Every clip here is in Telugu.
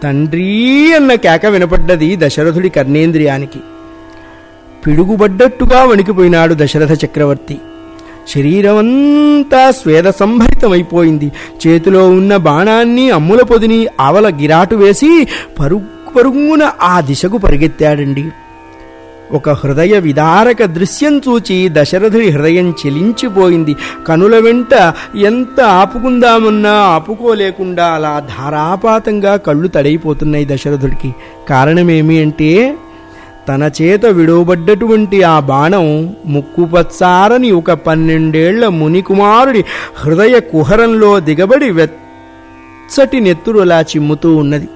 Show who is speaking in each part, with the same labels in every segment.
Speaker 1: తండ్రి అన్న కేక వినపడ్డది దశరథుడి కర్ణేంద్రియానికి పిడుగుబడ్డట్టుగా వణికిపోయినాడు దశరథ చక్రవర్తి శరీరమంతా స్వేద సంభరితమైపోయింది చేతిలో ఉన్న బాణాన్ని అమ్ముల పొదిని ఆవల గిరాటు వేసి పరుగు పరుగున ఆ దిశకు పరిగెత్తాడండి ఒక హృదయ విదారక దృశ్యం చూచి దశరథుడి హృదయం చెలించిపోయింది కనుల వెంట ఎంత ఆపుకుందామన్నా ఆపుకోలేకుండా అలా ధారాపాతంగా కళ్ళు తడైపోతున్నాయి దశరథుడికి కారణమేమి అంటే తన చేత విడవబడ్డటువంటి ఆ బాణం ముక్కుపచ్చారని ఒక పన్నెండేళ్ల మునికుమారుడి హృదయ కుహరంలో దిగబడి వెచ్చటి నెత్తురులా చిమ్ముతూ ఉన్నది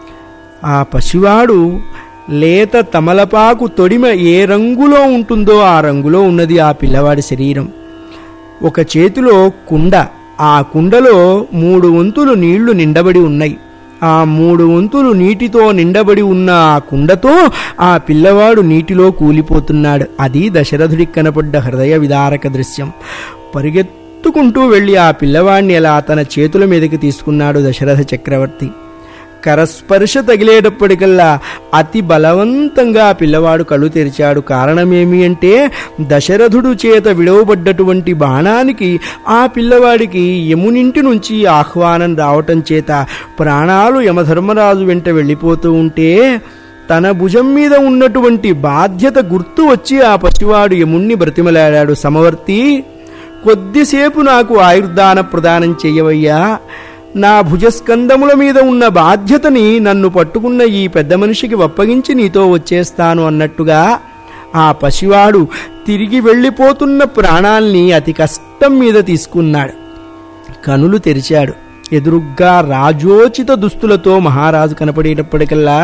Speaker 1: ఆ పసివాడు లేత తమలపాకు తొడిమ ఏ రంగులో ఉంటుందో ఆ రంగులో ఉన్నది ఆ పిల్లవాడి శరీరం ఒక చేతిలో కుండ ఆ కుండలో మూడు వంతులు నీళ్లు నిండబడి ఉన్నాయి ఆ మూడు వంతులు నీటితో నిండబడి ఉన్న ఆ కుండతో ఆ పిల్లవాడు నీటిలో కూలిపోతున్నాడు అది దశరథుడికి కనపడ్డ హృదయ విదారక దృశ్యం పరిగెత్తుకుంటూ వెళ్ళి ఆ పిల్లవాడిని అలా తన చేతుల మీదకి తీసుకున్నాడు దశరథ చక్రవర్తి కరస్పర్శ తగిలేటప్పటికల్లా అతి బలవంతంగా ఆ పిల్లవాడు కళ్ళు తెరిచాడు కారణమేమి అంటే దశరథుడు చేత విడవబడ్డటువంటి బాణానికి ఆ పిల్లవాడికి యమునింటి నుంచి ఆహ్వానం రావటం చేత ప్రాణాలు యమధర్మరాజు వెంట వెళ్ళిపోతూ ఉంటే తన భుజం మీద ఉన్నటువంటి బాధ్యత గుర్తు వచ్చి ఆ పసివాడు యముణ్ణి బ్రతిమలాడాడు సమవర్తి కొద్దిసేపు నాకు ఆయుర్దాన ప్రదానం చెయ్యవయ్యా నా భుజస్కందముల మీద ఉన్న బాధ్యతని నన్ను పట్టుకున్న ఈ పెద్ద మనిషికి ఒప్పగించి నీతో వచ్చేస్తాను అన్నట్టుగా ఆ పసివాడు తిరిగి వెళ్ళిపోతున్న ప్రాణాల్ని అతి కష్టం మీద తీసుకున్నాడు కనులు తెరిచాడు ఎదురుగ్గా రాజోచిత దుస్తులతో మహారాజు కనపడేటప్పటికల్లా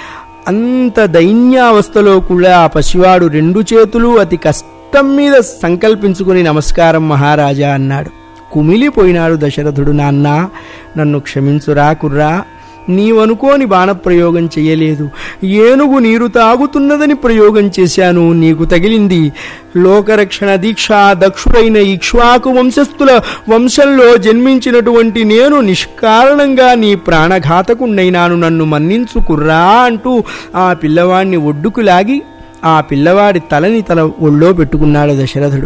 Speaker 1: అంత దైన్యావస్థలో కూడా ఆ పసివాడు రెండు చేతులు అతి కష్టం మీద సంకల్పించుకుని నమస్కారం మహారాజా అన్నాడు కుమిలిపోయినాడు దశరథుడు నాన్న నన్ను క్షమించురా కుర్రా నీవనుకోని బాణప్రయోగం చెయ్యలేదు ఏనుగు నీరు తాగుతున్నదని ప్రయోగం చేశాను నీకు తగిలింది లోకరక్షణ దీక్ష దక్షుడైన ఇక్ష్వాకు వంశస్థుల వంశంలో జన్మించినటువంటి నేను నిష్కారణంగా నీ ప్రాణఘాతకుండైనాను నన్ను మన్నించు కుర్రా అంటూ ఆ పిల్లవాడిని ఒడ్డుకు లాగి ఆ పిల్లవాడి తలని తన ఒళ్ళో పెట్టుకున్నాడు దశరథుడు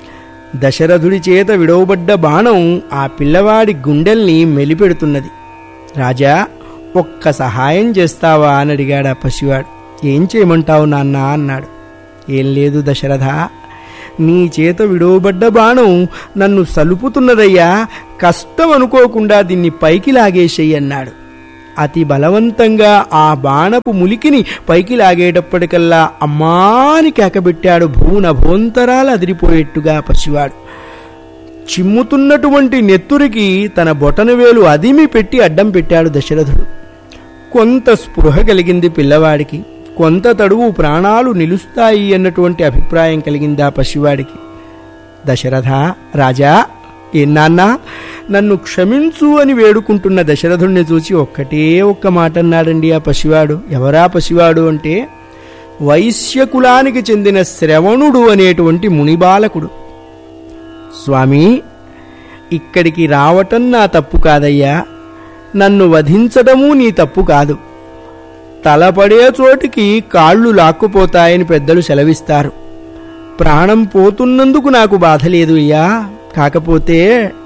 Speaker 1: దశరథుడి చేత విడవబడ్డ బాణం ఆ పిల్లవాడి గుండెల్ని మెలిపెడుతున్నది రాజా ఒక్క సహాయం చేస్తావా అని అడిగాడు ఆ పసివాడు ఏం చేయమంటావు నాన్న అన్నాడు ఏం లేదు దశరథ నీ చేత విడవబడ్డ బాణం నన్ను సలుపుతున్నదయ్యా కష్టం అనుకోకుండా దీన్ని పైకి లాగేసేయి అన్నాడు అతి బలవంతంగా ఆ బాణపు ములికిని పైకి లాగేటప్పటికల్లా అమ్మాని కేకబెట్టాడు భూన భోంతరాలు అదిరిపోయేట్టుగా పసివాడు చిమ్ముతున్నటువంటి నెత్తురికి తన బొటనవేలు అదిమి పెట్టి అడ్డం పెట్టాడు దశరథుడు కొంత స్పృహ కలిగింది పిల్లవాడికి కొంత తడువు ప్రాణాలు నిలుస్తాయి అన్నటువంటి అభిప్రాయం కలిగింది ఆ పసివాడికి దశరథ రాజా ఏనాన్నా నన్ను క్షమించు అని వేడుకుంటున్న దశరథుణ్ణి చూసి ఒక్కటే ఒక్క మాట అన్నాడండి ఆ పసివాడు ఎవరా పసివాడు అంటే వైశ్యకులానికి చెందిన శ్రవణుడు అనేటువంటి మునిబాలకుడు స్వామి ఇక్కడికి రావటం నా తప్పు కాదయ్యా నన్ను వధించడము నీ తప్పు కాదు తలపడే చోటికి కాళ్ళు లాక్కుపోతాయని పెద్దలు సెలవిస్తారు ప్రాణం పోతున్నందుకు నాకు బాధ లేదు అయ్యా కాకపోతే